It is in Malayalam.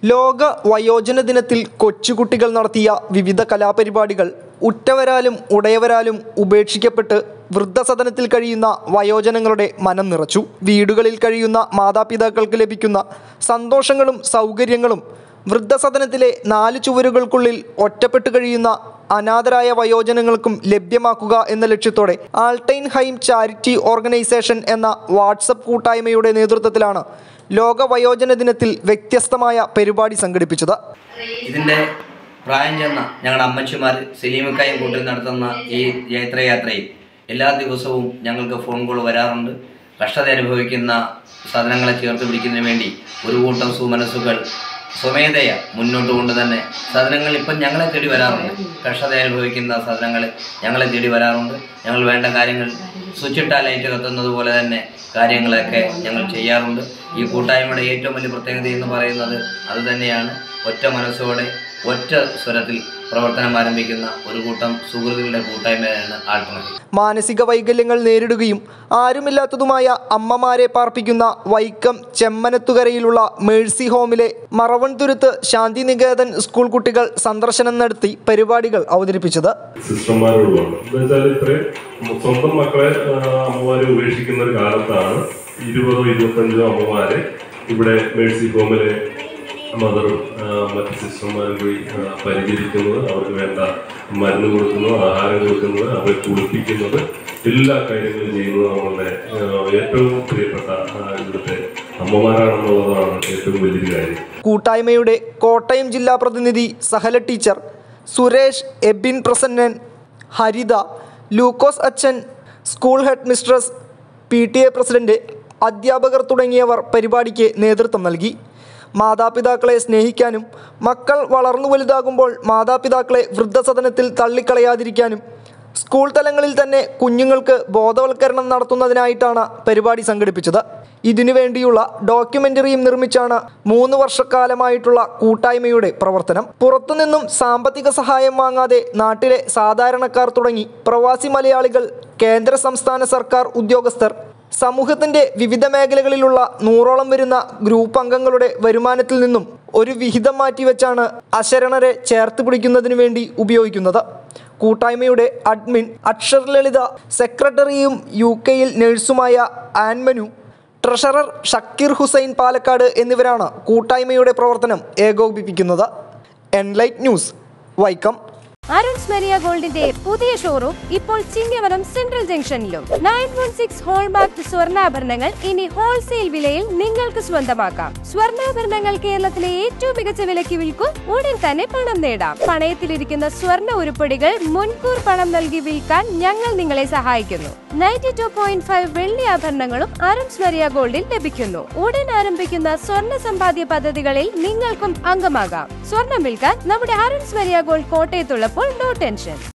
ലോക വയോജന ദിനത്തിൽ കൊച്ചുകുട്ടികൾ നടത്തിയ വിവിധ കലാപരിപാടികൾ ഉറ്റവരാലും ഉടയവരാലും ഉപേക്ഷിക്കപ്പെട്ട് വൃദ്ധസദനത്തിൽ കഴിയുന്ന വയോജനങ്ങളുടെ മനം നിറച്ചു വീടുകളിൽ കഴിയുന്ന മാതാപിതാക്കൾക്ക് ലഭിക്കുന്ന സന്തോഷങ്ങളും സൗകര്യങ്ങളും വൃദ്ധസദനത്തിലെ നാല് ചുവരുകൾക്കുള്ളിൽ ഒറ്റപ്പെട്ട് കഴിയുന്ന അനാഥരായ വയോജനങ്ങൾക്കും ലഭ്യമാക്കുക എന്ന ലക്ഷ്യത്തോടെ ആൾട്ടൈൻ ഹൈം ചാരിറ്റി ഓർഗനൈസേഷൻ എന്ന വാട്സപ്പ് കൂട്ടായ്മയുടെ നേതൃത്വത്തിലാണ് ലോക വയോജന ദിനത്തിൽ വ്യത്യസ്തമായ പരിപാടി സംഘടിപ്പിച്ചത് ഇതിൻ്റെ പ്രായം ചെന്ന ഞങ്ങളുടെ അമ്മച്ചിമാർ സലീമക്കായും കൂട്ടി നടത്തുന്ന ഈ ജൈത്രയാത്രയിൽ എല്ലാ ദിവസവും ഞങ്ങൾക്ക് ഫോൺ കോൾ വരാറുണ്ട് കഷ്ടത അനുഭവിക്കുന്ന സാധനങ്ങളെ ചേർത്ത് പിടിക്കുന്നതിന് വേണ്ടി ഒരു കൂട്ടം സുമനസ്സുകൾ സ്വമേധയ മുന്നോട്ട് കൊണ്ട് തന്നെ സാധനങ്ങൾ ഇപ്പം ഞങ്ങളെ തേടി വരാറുണ്ട് കഷ്ടത അനുഭവിക്കുന്ന സാധനങ്ങൾ ഞങ്ങളെ തേടി വരാറുണ്ട് ഞങ്ങൾ വേണ്ട കാര്യങ്ങൾ സ്വിച്ചിട്ടാ ലൈറ്റ് കത്തുന്നത് പോലെ തന്നെ കാര്യങ്ങളൊക്കെ ഞങ്ങൾ ചെയ്യാറുണ്ട് ഈ കൂട്ടായ്മയുടെ ഏറ്റവും വലിയ പ്രത്യേകത എന്ന് പറയുന്നത് അത് തന്നെയാണ് ഒറ്റ മനസ്സോടെ ഒറ്റ സ്വരത്തിൽ പ്രവർത്തനം ആരംഭിക്കുന്ന ഒരു കൂട്ടം സുഹൃത്തുക്കളുടെ കൂട്ടായ്മയാണ് ആൾട്ടർനേറ്റീവ് മാനസിക വൈകല്യങ്ങൾ നേരിടുകയും ആരുമില്ലാത്തതുമായ അമ്മമാരെ പാർപ്പിക്കുന്ന വൈക്കം ചെമ്മനത്തുകരയിലുള്ള മേഴ്സി ഹോമിലെ മറവൺതുരുത്ത് ശാന്തിനികേതൻ സ്കൂൾ കുട്ടികൾ സന്ദർശനം നടത്തി പരിപാടികൾ അവതരിപ്പിച്ചത് സിസ്റ്റർമാരോടുമാണ് എന്നുവെച്ചാൽ ഇത്രയും സ്വന്തം മക്കളെ ആ, അമ്മമാരെ ഉപേക്ഷിക്കുന്ന ഒരു കാലത്താണ് ഇരുപതോ ഇരുപത്തഞ്ചോ അമ്മമാരെ ഇവിടെ മേഴ്സി ഹോമിലെ മദറും ആ, മറ്റ് സിസ്റ്റർമാരും പോയി ആ, പരിചരിക്കുന്നത് അവർക്ക് വേണ്ട മരുന്ന് കൊടുക്കുന്നത് ആഹാരം കൊടുക്കുന്നത് അവരെ കുളിപ്പിക്കുന്നത് എല്ലാ കാര്യങ്ങളും ചെയ്യുന്നത് നമ്മളുടെ ആ, ഏറ്റവും പ്രിയപ്പെട്ട ആ, ഇവിടുത്തെ അമ്മമാരാണെന്നുള്ളതാണ് ഏറ്റവും വലിയൊരു കാര്യം കൂട്ടായ്മയുടെ കോട്ടയം ജില്ലാ പ്രതിനിധി സഹല ടീച്ചർ സുരേഷ് എബിൻ പ്രസന്നൻ ഹരിത ലൂക്കോസ് അച്ഛൻ school headmistress P T A president അധ്യാപകർ തുടങ്ങിയവർ പരിപാടിക്ക് നേതൃത്വം നൽകി മാതാപിതാക്കളെ സ്നേഹിക്കാനും മക്കൾ വളർന്നു വലുതാകുമ്പോൾ മാതാപിതാക്കളെ വൃദ്ധസദനത്തിൽ തള്ളിക്കളയാതിരിക്കാനും സ്കൂൾ തലങ്ങളിൽ തന്നെ കുഞ്ഞുങ്ങൾക്ക് ബോധവൽക്കരണം നടത്തുന്നതിനായിട്ടാണ് പരിപാടി സംഘടിപ്പിച്ചത് ഇതിനു വേണ്ടിയുള്ള ഡോക്യുമെന്ററിയും നിർമ്മിച്ചാണ് മൂന്ന് വർഷക്കാലമായിട്ടുള്ള കൂട്ടായ്മയുടെ പ്രവർത്തനം പുറത്തുനിന്നും സാമ്പത്തിക സഹായം വാങ്ങാതെ നാട്ടിലെ സാധാരണക്കാർ തുടങ്ങി പ്രവാസി മലയാളികൾ കേന്ദ്ര സംസ്ഥാന സർക്കാർ ഉദ്യോഗസ്ഥർ സമൂഹത്തിന്റെ വിവിധ മേഖലകളിലുള്ള നൂറോളം വരുന്ന ഗ്രൂപ്പ് അംഗങ്ങളുടെ വരുമാനത്തിൽ നിന്നും ഒരു വിഹിതം മാറ്റിവെച്ചാണ് അശരണരെ ചേർത്ത് പിടിക്കുന്നതിന് വേണ്ടി ഉപയോഗിക്കുന്നത് കൂട്ടായ്മയുടെ അഡ്മിൻ അക്ഷർ ലളിത സെക്രട്ടറിയും യു കെയിൽ നഴ്സുമായ ആൻമനു ട്രഷറർ ഷക്കീർ ഹുസൈൻ പാലക്കാട് എന്നിവരാണ് കൂട്ടായ്മയുടെ പ്രവർത്തനം ഏകോപിപ്പിക്കുന്നത് enlight news Vaikom Arun's Maria ഗോൾഡിന്റെ പുതിയ ഷോറൂം ഇപ്പോൾ ചിങ്ങവനം സെൻട്രൽ ജംഗ്ഷനിലും നയൻ വൺ സിക്സ് ഹോൾമാർക്ക് സ്വർണ്ണാഭരണങ്ങൾ ഇനി ഹോൾസെയിൽ വിലയിൽ നിങ്ങൾക്ക് സ്വന്തമാക്കാം സ്വർണ്ണാഭരണങ്ങൾ കേരളത്തിലെ ഏറ്റവും മികച്ച വിലയ്ക്ക് വിൽക്കും ഉടൻ തന്നെ പണം നേടാം പണയത്തിലിരിക്കുന്ന സ്വർണ്ണ ഉരുപ്പടികൾ മുൻകൂർ പണം നൽകി വിൽക്കാൻ ഞങ്ങൾ നിങ്ങളെ സഹായിക്കുന്നു നയൻറ്റി ടു പോയിന്റ് ഫൈവ് വെള്ളി ആഭരണങ്ങളും അരുൺസ് മരിയ ഗോൾഡിൽ ലഭിക്കുന്നു ഉടൻ ആരംഭിക്കുന്ന സ്വർണ്ണ സമ്പാദ്യ പദ്ധതികളിൽ നിങ്ങൾക്കും അംഗമാകാം സ്വർണം വിൽക്കാൻ നമ്മുടെ അരുൺസ് മരിയ ഗോൾഡ് കോട്ടയത്തുള്ളപ്പോൾ നോ ടെൻഷൻ